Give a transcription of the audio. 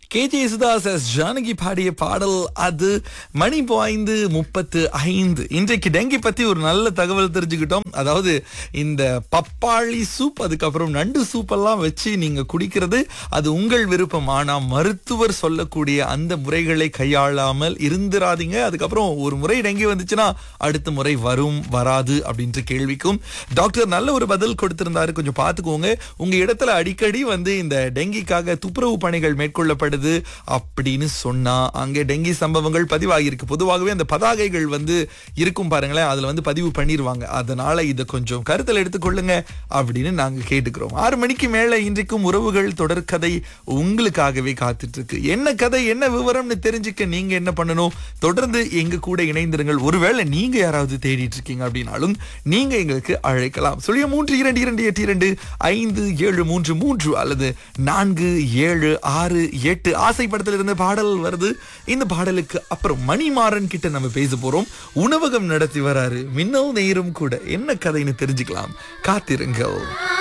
K J Yesudas S Janaki பாடிய பாடல் அது மணி பாய்ந்து முப்பத்து ஐந்து இன்றைக்கு டெங்கி பத்தி ஒரு நல்ல தகவல் தெரிஞ்சுக்கிட்டோம் அதாவது இந்த பப்பாளி சூப் அதுக்கப்புறம் நண்டு சூப் எல்லாம் வச்சு நீங்க குடிக்கிறது அது உங்கள் விருப்பம் ஆனா மருத்துவர் சொல்லக்கூடிய அந்த முறைகளை கையாளாமல் இருந்துராதீங்க அதுக்கப்புறம் ஒரு முறை டெங்கி வந்துச்சுன்னா அடுத்த முறை வரும் வராது அப்படின்ற கேள்விக்கும் டாக்டர் நல்ல ஒரு பதில் கொடுத்திருந்தாரு கொஞ்சம் பார்த்துக்கோங்க உங்க இடத்துல அடிக்கடி வந்து இந்த டெங்கிக்காக துப்புரவு பணிகள் மேற்கொள்ளப்படுது அப்படின்னு சொன்னா அங்கே டெங்கி சம்பவங்கள் பதிவாகியிருக்கு பொதுவாகவே அந்த பதாகைகள் வந்து இருக்கும் பாருங்களேன் அதுல வந்து பதிவு பண்ணிருவாங்க அதனால இதை கொஞ்சம் கருத்தில் எடுத்துக்கொள்ளுங்க அப்படின்னு நாங்க கேட்டுக்கிறோம் ஆறு மணிக்கு மேல இன்றைக்கும் உறவுகள் தொடர்கதை உங்களுக்காகவே காத்துட்டு இருக்கு என்ன கதை என்ன விவரம்னு தெரிஞ்சுக்க நீங்க என்ன பண்ணணும் தொடர்ந்து எங்க கூட இணைந்திருங்கள் ஒருவேளை நீங்க யாராவது தேடிட்டு இருக்கீங்க அப்படின்னாலும் நீங்க எங்களுக்கு அழைக்கலாம் சொல்லிய மூன்று இரண்டு இரண்டு எட்டு இரண்டு ஐந்து ஏழு மூன்று மூன்று அல்லது நான்கு ஏழு ஆறு எட்டு ஆசைப்படத்துல இருந்து பாடல் வருது இந்த பாடலுக்கு அப்புறம் மணிமாறன் கிட்ட நம்ம பேச போறோம் உணவகம் நடத்தி வராரு மின்னல் நேரும் கூட என்ன கதைன்னு தெரிஞ்சுக்கலாம் காத்திருங்கள்